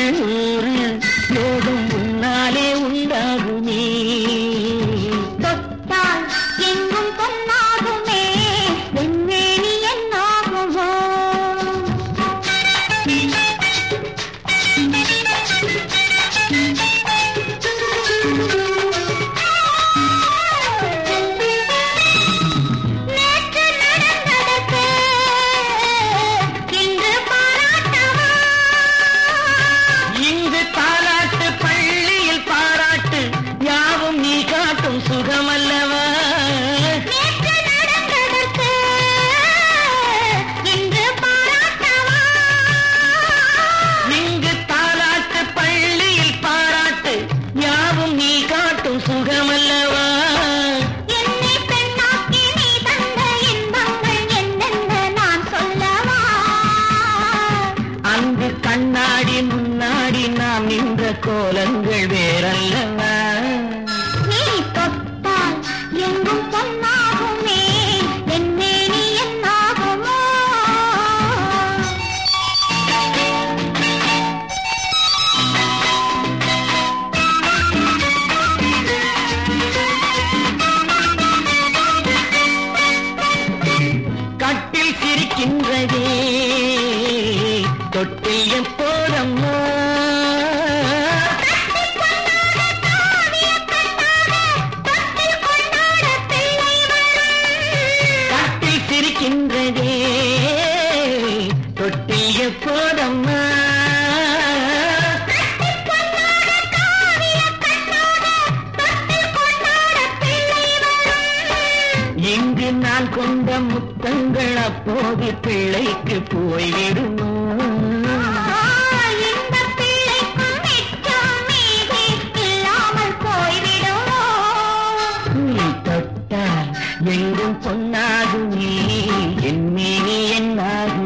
யோகங்கள் நூறு யோகம் முன்னாலே உண்டாகுமே தொட்டால் எங்கும் பொன்னாகுமே வெண்மேனி என்னாகுமோ நேற்று நடந்ததற்கு இன்று பாராட்டவா இங்கு தாலாட்டு பள்ளியில் பாராட்டு யாவும் நீ காட்டும் சுகமல்லவா நேற்று நடந்ததற்கு இன்று பாராட்டவா இங்கு தாலாட்டு பள்ளியில் பாராட்டு யாவும் நீ காட்டும் சுகமல்லவா என்னை பெண்ணாக்கி நீ தந்த இன்பங்கள் என்னென்ன நான் சொல்லவா அங்கு கண்ணாடி முன்னாடி நாம் நின்ற கோலங்கள் வேறல்லவா நீ தொட்டால் எங்கும் பொன்னாகுமே என் மேனி என்னாகுமோ கட்டில் சிரிக்கின்றதே தொட்டில் எப்போதம்மா தொட்டில் கொண்டாட பிள்ளை வரும் கட்டில் சிரிக்கின்றதே தொட்டில் எப்போதம்மா இங்கு நான் கொண்ட முத்தங்கள் அப்போது பிள்ளைக்கு போய்விடுமோ இந்த பிள்ளைக்கும் மிச்சம் மீதி இல்லாமல் போய்விடுமோ நீ தொட்டால் எங்கும் பொன்னாகுமே என் மீனி என்னாகும்